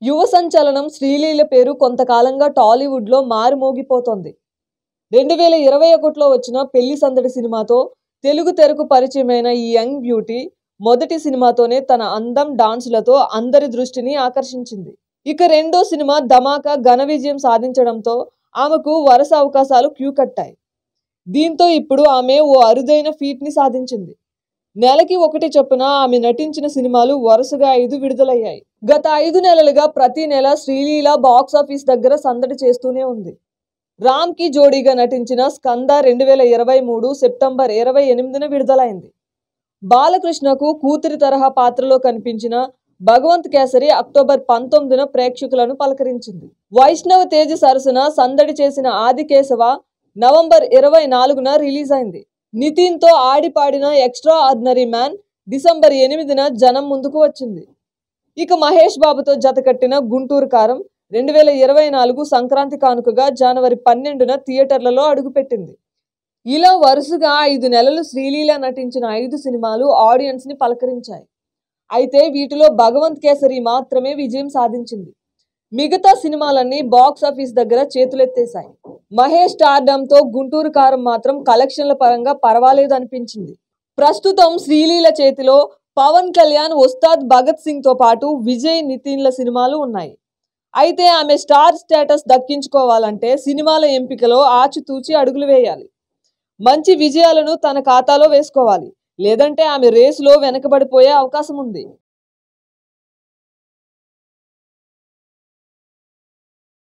యువ సంచలనం శ్రీలీల పేరు కొంతకాలంగా టాలీవుడ్లో మారుమోగిపోతోంది రెండు వేల ఇరవై ఒకటిలో వచ్చిన పెళ్లి సందడి సినిమాతో తెలుగు తెరకు పరిచయమైన ఈ యంగ్ బ్యూటీ మొదటి సినిమాతోనే తన అందం డాన్సులతో అందరి దృష్టిని ఆకర్షించింది ఇక రెండో సినిమా ధమాకా ఘన విజయం సాధించడంతో ఆమెకు వరుస అవకాశాలు క్యూ కట్టాయి దీంతో ఇప్పుడు ఆమె ఓ అరుదైన ఫీట్ ని సాధించింది నెలకి ఒకటి చొప్పున ఆమె నటించిన సినిమాలు వరుసగా ఐదు విడుదలయ్యాయి గత ఐదు నెలలుగా ప్రతి నెల శ్రీలీల బాక్స్ ఆఫీస్ దగ్గర సందడి చేస్తూనే ఉంది రామ్ కి జోడీగా నటించిన స్కంద రెండు వేల ఇరవై మూడు సెప్టెంబర్ ఇరవై ఎనిమిదిన విడుదలైంది బాలకృష్ణకు కూతురి తరహా పాత్రలో కనిపించిన భగవంత్ కేసరి అక్టోబర్ పంతొమ్మిదిన ప్రేక్షకులను పలకరించింది వైష్ణవ తేజ సరసన సందడి చేసిన ఆది కేశవ నవంబర్ ఇరవై నాలుగున రిలీజ్ అయింది నితిన్ తో ఆడి పాడిన ఎక్స్ట్రా ఆర్డినరీ మ్యాన్ డిసెంబర్ ఎనిమిదిన జనం ముందుకు వచ్చింది ఇక మహేష్ బాబుతో జతకట్టిన గుంటూరు కారం రెండు వేల ఇరవై నాలుగు సంక్రాంతి కానుకగా జనవరి పన్నెండున థియేటర్లలో అడుగుపెట్టింది ఇలా వరుసగా ఐదు నెలలు శ్రీలీల నటించిన ఐదు సినిమాలు ఆడియన్స్ ని పలకరించాయి అయితే వీటిలో భగవంత్ కేసరి మాత్రమే విజయం సాధించింది మిగతా సినిమాలన్నీ బాక్స్ ఆఫీస్ దగ్గర చేతులెత్తేశాయి మహేష్ స్టార్డమ్ తో గుంటూరు కారం మాత్రం కలెక్షన్ల పరంగా పర్వాలేదు అనిపించింది ప్రస్తుతం శ్రీలీల చేతిలో పవన్ కళ్యాణ్ ఉస్తాద్ భగత్ సింగ్ తో పాటు విజయ్ నితిన్ల సినిమాలు ఉన్నాయి అయితే ఆమె స్టార్ స్టేటస్ దక్కించుకోవాలంటే సినిమాల ఎంపికలో ఆచితూచి అడుగులు వేయాలి మంచి విజయాలను తన ఖాతాలో వేసుకోవాలి లేదంటే ఆమె రేసులో వెనకబడిపోయే అవకాశం ఉంది